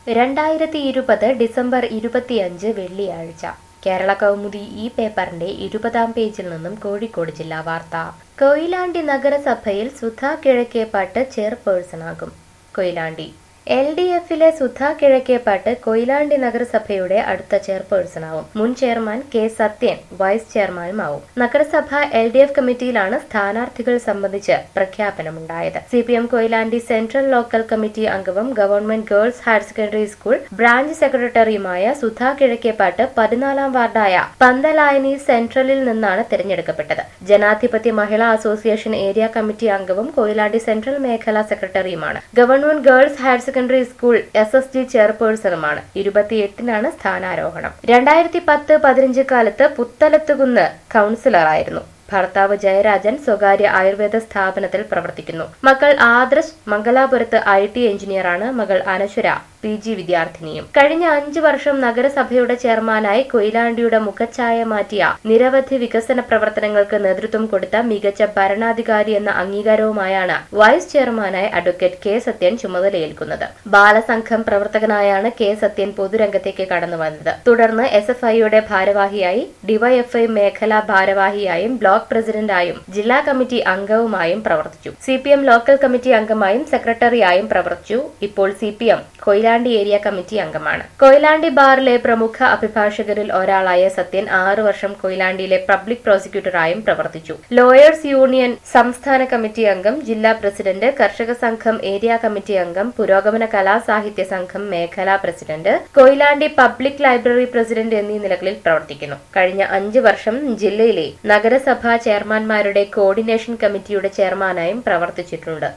രണ്ടായിരത്തി ഇരുപത് ഡിസംബർ ഇരുപത്തിയഞ്ച് വെള്ളിയാഴ്ച കേരള കൗമുദി ഈ പേപ്പറിന്റെ ഇരുപതാം പേജിൽ നിന്നും കോഴിക്കോട് ജില്ലാ വാർത്ത കൊയിലാണ്ടി നഗരസഭയിൽ സുധ കിഴക്കേപ്പാട്ട് ചെയർപേഴ്സണാകും കൊയിലാണ്ടി എൽ ഡി എഫിലെ സുധ കിഴക്കേപ്പാട്ട് കൊയിലാണ്ടി നഗരസഭയുടെ അടുത്ത ചെയർപേഴ്സണാവും മുൻ ചെയർമാൻ കെ സത്യൻ വൈസ് ചെയർമാനുമാവും നഗരസഭ എൽ ഡി എഫ് കമ്മിറ്റിയിലാണ് സ്ഥാനാർത്ഥികൾ സംബന്ധിച്ച് പ്രഖ്യാപനമുണ്ടായത് C P M Koyilandy central local committee അംഗവും government girls higher secondary school branch സെക്രട്ടറിയുമായ സുധ കിഴക്കേപ്പാട്ട് പതിനാലാം വാർഡായ പന്തലായനി സെൻട്രലിൽ നിന്നാണ് തിരഞ്ഞെടുക്കപ്പെട്ടത് ജനാധിപത്യ മഹിളാ അസോസിയേഷൻ ഏരിയ കമ്മിറ്റി അംഗവും കൊയിലാണ്ടി സെൻട്രൽ മേഖലാ സെക്രട്ടറിയുമാണ് government girls higher secondary school S S G ചെയർപേഴ്സണുമാണ് ഇരുപത്തിയെട്ടിനാണ് സ്ഥാനാരോഹണം രണ്ടായിരത്തി പത്ത് പതിനഞ്ച് കാലത്ത് പുത്തലത്തുകുന്ന് കൗൺസിലറായിരുന്നു ഭർത്താവ് ജയരാജൻ സ്വകാര്യ ആയുർവേദ സ്ഥാപനത്തിൽ പ്രവർത്തിക്കുന്നു മകൾ ആദർശ് മംഗലാപുരത്ത് ഐ ടി എഞ്ചിനീയറാണ് മകൾ അനശ്വര പി ജി വിദ്യാർത്ഥിനിയും കഴിഞ്ഞ അഞ്ചു വർഷം നഗരസഭയുടെ ചെയർമാനായി കൊയിലാണ്ടിയുടെ മുഖച്ഛായ മാറ്റിയ നിരവധി വികസന പ്രവർത്തനങ്ങൾക്ക് നേതൃത്വം കൊടുത്ത മികച്ച ഭരണാധികാരി എന്ന അംഗീകാരവുമായാണ് വൈസ് ചെയർമാനായി അഡ്വക്കേറ്റ് കെ സത്യൻ ചുമതലയേൽക്കുന്നത് ബാലസംഘം പ്രവർത്തകനായാണ് കെ സത്യൻ പൊതുരംഗത്തേക്ക് കടന്നു വന്നത് തുടർന്ന് എസ് എഫ് ഐയുടെ ഭാരവാഹിയായി ഡിവൈഎഫ്ഐ മേഖലാ ഭാരവാഹിയായും ബ്ലോക്ക് പ്രസിഡന്റായും ജില്ലാ കമ്മിറ്റി അംഗവുമായും പ്രവർത്തിച്ചു C P M local committee അംഗമായും സെക്രട്ടറിയായും പ്രവർത്തിച്ചു ഇപ്പോൾ C P M Koyilandy area committee അംഗമാണ് കൊയിലാണ്ടി ബാറിലെ പ്രമുഖ അഭിഭാഷകരിൽ ഒരാളായ സത്യൻ ആറു വർഷം കൊയിലാണ്ടിയിലെ പബ്ലിക് പ്രോസിക്യൂട്ടറായും പ്രവർത്തിച്ചു ലോയേഴ്സ് യൂണിയൻ സംസ്ഥാന കമ്മിറ്റി അംഗം ജില്ലാ പ്രസിഡന്റ് കർഷക സംഘം ഏരിയ കമ്മിറ്റി അംഗം പുരോഗമന കലാസാഹിത്യ സംഘം മേഖലാ president Koyilandy public library president എന്നീ നിലകളിൽ പ്രവർത്തിക്കുന്നു കഴിഞ്ഞ അഞ്ച് വർഷം ജില്ലയിലെ നഗരസഭാ ചെയർമാൻമാരുടെ കോർഡിനേഷൻ കമ്മിറ്റിയുടെ ചെയർമാനായും പ്രവർത്തിച്ചിട്ടുണ്ട്